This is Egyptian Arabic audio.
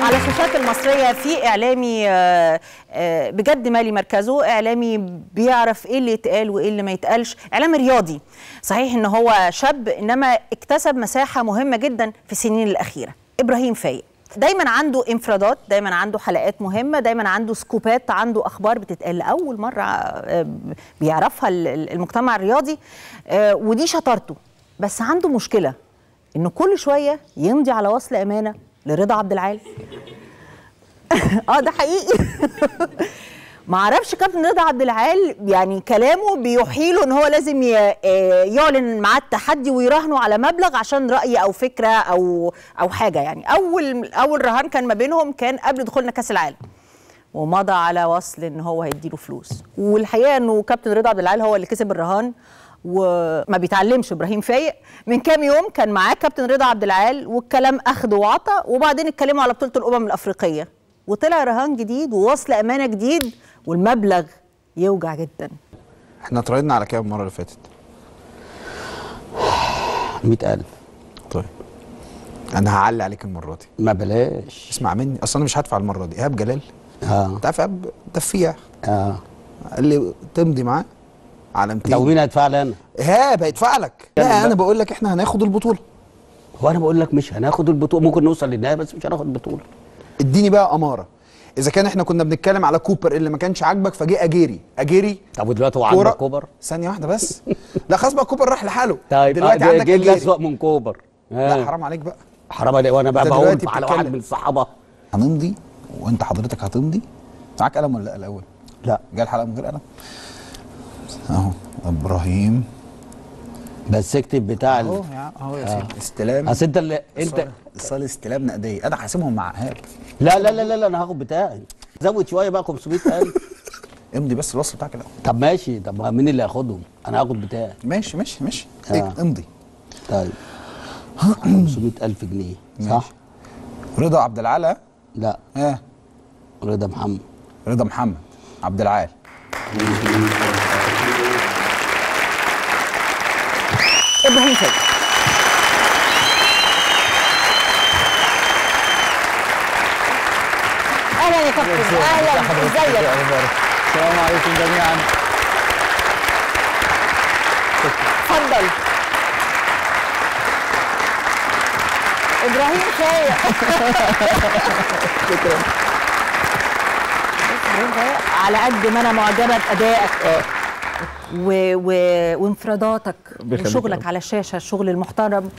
على الشاشات المصرية في إعلامي آه، آه، بجد مالي مركزه إعلامي بيعرف إيه اللي يتقال وإيه اللي ما يتقالش إعلامي رياضي صحيح إن هو شاب إنما اكتسب مساحة مهمة جدا في السنين الأخيرة إبراهيم فايق دايما عنده انفرادات دايما عنده حلقات مهمه دايما عنده سكوبات عنده اخبار بتتقال لاول مره آه، بيعرفها ال- ال- المجتمع الرياضي آه، ودي شطارته بس عنده مشكله انه كل شويه يمضي على وصل امانه لرضا عبد العال اه ده حقيقي ما اعرفش كابتن رضا عبد العال يعني كلامه بيحيله ان هو لازم ي- آه، يعلن معاه التحدي ويراهنوا على مبلغ عشان راي او فكره او او حاجه يعني اول اول رهان كان ما بينهم كان قبل دخولنا كاس العالم ومضى على وصل ان هو هيديله فلوس والحقيقه انه كابتن رضا عبد العال هو اللي كسب الرهان وما بيتعلمش ابراهيم فايق من كام يوم كان معاه كابتن رضا عبد العال والكلام اخذ وعطى وبعدين اتكلموا على بطوله الامم الافريقيه وطلع رهان جديد ووصل امانه جديد والمبلغ يوجع جدا احنا اتردنا على كام المره اللي فاتت 100000 طيب انا هعلي عليك المره دي ما بلاش اسمع مني اصل انا مش هدفع المره دي ايهاب جلال اه انت عارف ايهاب دفيع اه قال لي تمضي معاه على 200 لو مين هيدفع لي انا ايهاب هيدفع لك يعني لا بقى- انا بقول لك احنا هناخد البطوله هو انا بقول لك مش هناخد البطوله ممكن نوصل للنهايه بس مش هناخد البطوله اديني بقى اماره اذا كان احنا كنا بنتكلم على كوبر اللي ما كانش عاجبك فجه اجيري اجيري طب ودلوقتي هو كورة. عندك كوبر ثانيه واحده بس لا خلاص بقى كوبر راح لحاله طيب دلوقتي آه، عندك جيل اجيري اسوأ من كوبر لا آه. حرام عليك بقى حرام عليك وانا بقى أنت بقول دلوقتي على واحد بتتكلم. من الصحابه هنمضي وانت حضرتك هتمضي معاك قلم ولا لا الاول لا جاي الحلقه من غير قلم اهو ابراهيم بس اكتب بتاع اهو ال- يا عم اهو يا سيدي استلام اصل انت اللي انت اتصال استلام نقديه انا حاسمهم مع ايهاب لا لا لا لا, لا انا هاخد بتاعي زود شويه بقى 500000 امضي بس الوصل بتاعك الاول طب ماشي طب ما مين اللي هياخدهم انا هاخد بتاعي ماشي ماشي ماشي آه. إيه، امضي طيب 500000 جنيه صح ماشي. رضا عبد العال لا ها رضا محمد رضا محمد عبد العال ابراهيم فايق اهلا يا كابتن اهلا ازيك السلام عليكم جميعا اتفضل ابراهيم فايق شكرا إبراهيم فايق على قد ما انا معجبه بادائك و... و... وانفراداتك بيخليك وشغلك على الشاشه الشغل المحترم